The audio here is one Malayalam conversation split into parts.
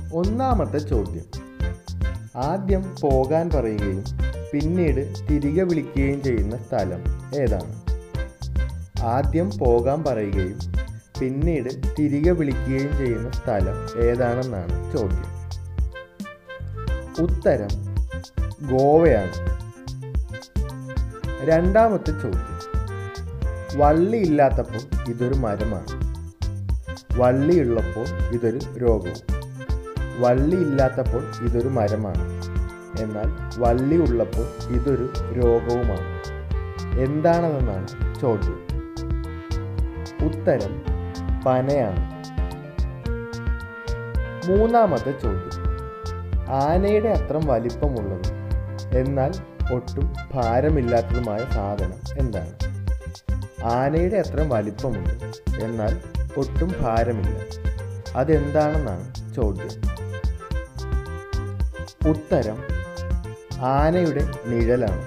ഒന്നാമത്തെ ചോദ്യം ആദ്യം പോകാൻ പറയുകയും പിന്നീട് തിരികെ വിളിക്കുകയും ചെയ്യുന്ന സ്ഥലം ഏതാണ് ആദ്യം പോകാൻ പറയുകയും പിന്നീട് തിരികെ വിളിക്കുകയും ചെയ്യുന്ന സ്ഥലം ഏതാണെന്നാണ് ചോദ്യം ഉത്തരം ഗോവയാണ് രണ്ടാമത്തെ ചോദ്യം വള്ളി ഇല്ലാത്തപ്പോൾ ഇതൊരു മരമാണ് വള്ളിയുള്ളപ്പോൾ ഇതൊരു രോഗവും വള്ളി ഇല്ലാത്തപ്പോൾ ഇതൊരു മരമാണ് എന്നാൽ വള്ളി ഉള്ളപ്പോൾ ഇതൊരു രോഗവുമാണ് എന്താണെന്നാണ് ചോദ്യം ഉത്തരം പനയാണ് മൂന്നാമത്തെ ചോദ്യം ആനയുടെ അത്രം വലിപ്പമുള്ളതും എന്നാൽ ഒട്ടും ഭാരമില്ലാത്തതുമായ സാധനം എന്താണ് ആനയുടെ അത്രം വലിപ്പമുണ്ട് എന്നാൽ ഒട്ടും ഭാരമില്ല അതെന്താണെന്നാണ് ചോദ്യം ഉത്തരം ആനയുടെ നിഴലാണ്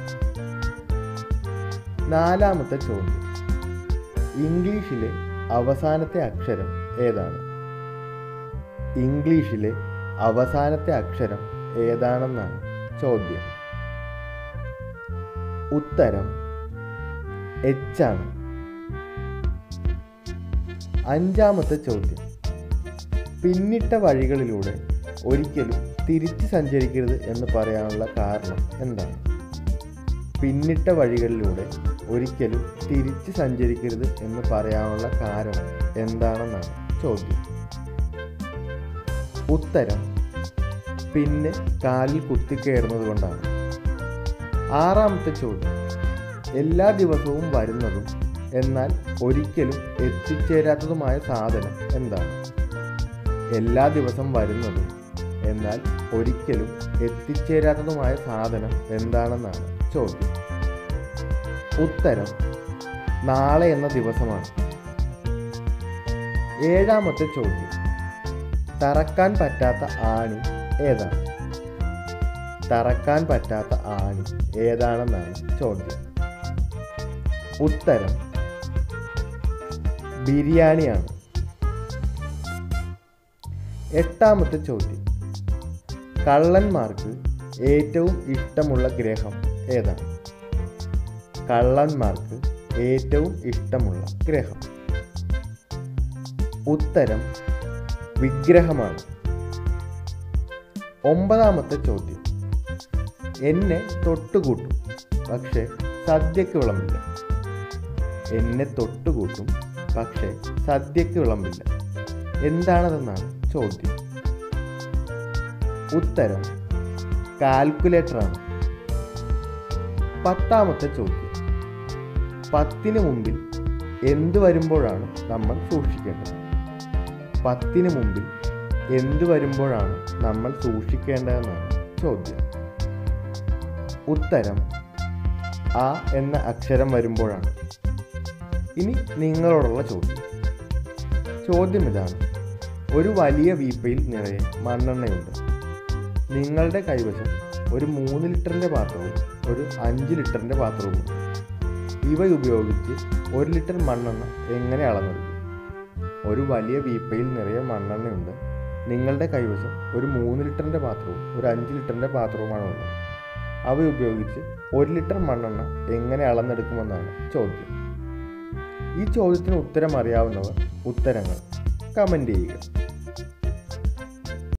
നാലാമത്തെ ചോദ്യം ഇംഗ്ലീഷിലെ അവസാനത്തെ അക്ഷരം ഏതാണ് ഇംഗ്ലീഷിലെ അവസാനത്തെ അക്ഷരം ഏതാണെന്നാണ് ചോദ്യം ഉത്തരം എച്ച് ആണ് അഞ്ചാമത്തെ ചോദ്യം പിന്നിട്ട വഴികളിലൂടെ ഒരിക്കലും തിരിച്ച് സഞ്ചരിക്കരുത് എന്ന് പറയാനുള്ള കാരണം എന്താണ് പിന്നിട്ട വഴികളിലൂടെ ഒരിക്കലും തിരിച്ച് സഞ്ചരിക്കരുത് എന്ന് പറയാനുള്ള കാരണം എന്താണെന്നാണ് ചോദ്യം ഉത്തരം പിന്നെ കാലിൽ കുത്തിക്കയറുന്നത് കൊണ്ടാണ് ആറാമത്തെ ചോദ്യം എല്ലാ ദിവസവും വരുന്നതും എന്നാൽ ഒരിക്കലും എത്തിച്ചേരാത്തതുമായ സാധനം എന്താണ് എല്ലാ ദിവസം വരുന്നതും എന്നാൽ ഒരിക്കലും എത്തിച്ചേരാത്തതുമായ സാധനം എന്താണെന്നാണ് ചോദ്യം ഉത്തരം നാളെ എന്ന ദിവസമാണ് ഏഴാമത്തെ ചോദ്യം തറക്കാൻ പറ്റാത്ത ആണി ഏതാണ് തറക്കാൻ പറ്റാത്ത ആണി ഏതാണെന്നാണ് ചോദ്യം ഉത്തരം ബിരിയാണിയാണ് എട്ടാമത്തെ ചോദ്യം കള്ളന്മാർക്ക് ഏറ്റവും ഇഷ്ടമുള്ള ഗ്രഹം ഏതാണ് കള്ളന്മാർക്ക് ഏറ്റവും ഇഷ്ടമുള്ള ഗ്രഹം ഉത്തരം വിഗ്രഹമാണ് ഒമ്പതാമത്തെ ചോദ്യം എന്നെ തൊട്ടുകൂട്ടും പക്ഷെ സദ്യക്ക് വിളമ്പില്ല എന്നെ തൊട്ടുകൂട്ടും പക്ഷെ സദ്യക്ക് വിളമ്പില്ല എന്താണതെന്നാണ് ചോദ്യം ഉത്തരം കാൽക്കുലേറ്ററാണ് പത്താമത്തെ ചോദ്യം പത്തിന് മുമ്പിൽ എന്ത് വരുമ്പോഴാണ് നമ്മൾ സൂക്ഷിക്കേണ്ടത് പത്തിന് മുമ്പിൽ എന്ത് വരുമ്പോഴാണ് നമ്മൾ സൂക്ഷിക്കേണ്ടതെന്നാണ് ചോദ്യം ഉത്തരം ആ എന്ന അക്ഷരം വരുമ്പോഴാണ് ഇനി നിങ്ങളോടുള്ള ചോദ്യം ചോദ്യം ഇതാണ് ഒരു വലിയ വീപ്പയിൽ നിറയെ മണ്ണെണ്ണയുണ്ട് നിങ്ങളുടെ കൈവശം ഒരു മൂന്ന് ലിറ്ററിൻ്റെ പാത്രവും ഒരു അഞ്ച് ലിറ്ററിൻ്റെ പാത്രവുമുണ്ട് ഇവ ഉപയോഗിച്ച് ഒരു ലിറ്റർ മണ്ണെണ്ണ എങ്ങനെ അളന്നെടുക്കും ഒരു വലിയ വീപ്പയിൽ നിറയെ മണ്ണെണ്ണയുണ്ട് നിങ്ങളുടെ കൈവശം ഒരു മൂന്ന് ലിറ്ററിൻ്റെ പാത്രവും ഒരു അഞ്ച് ലിറ്ററിൻ്റെ പാത്രവുമാണ് ഉള്ളത് അവ ഉപയോഗിച്ച് ഒരു ലിറ്റർ മണ്ണെണ്ണ എങ്ങനെ അളന്നെടുക്കുമെന്നാണ് ചോദ്യം ഈ ചോദ്യത്തിന് ഉത്തരം അറിയാവുന്നവർ ഉത്തരങ്ങൾ കമൻറ്റ് ചെയ്യുക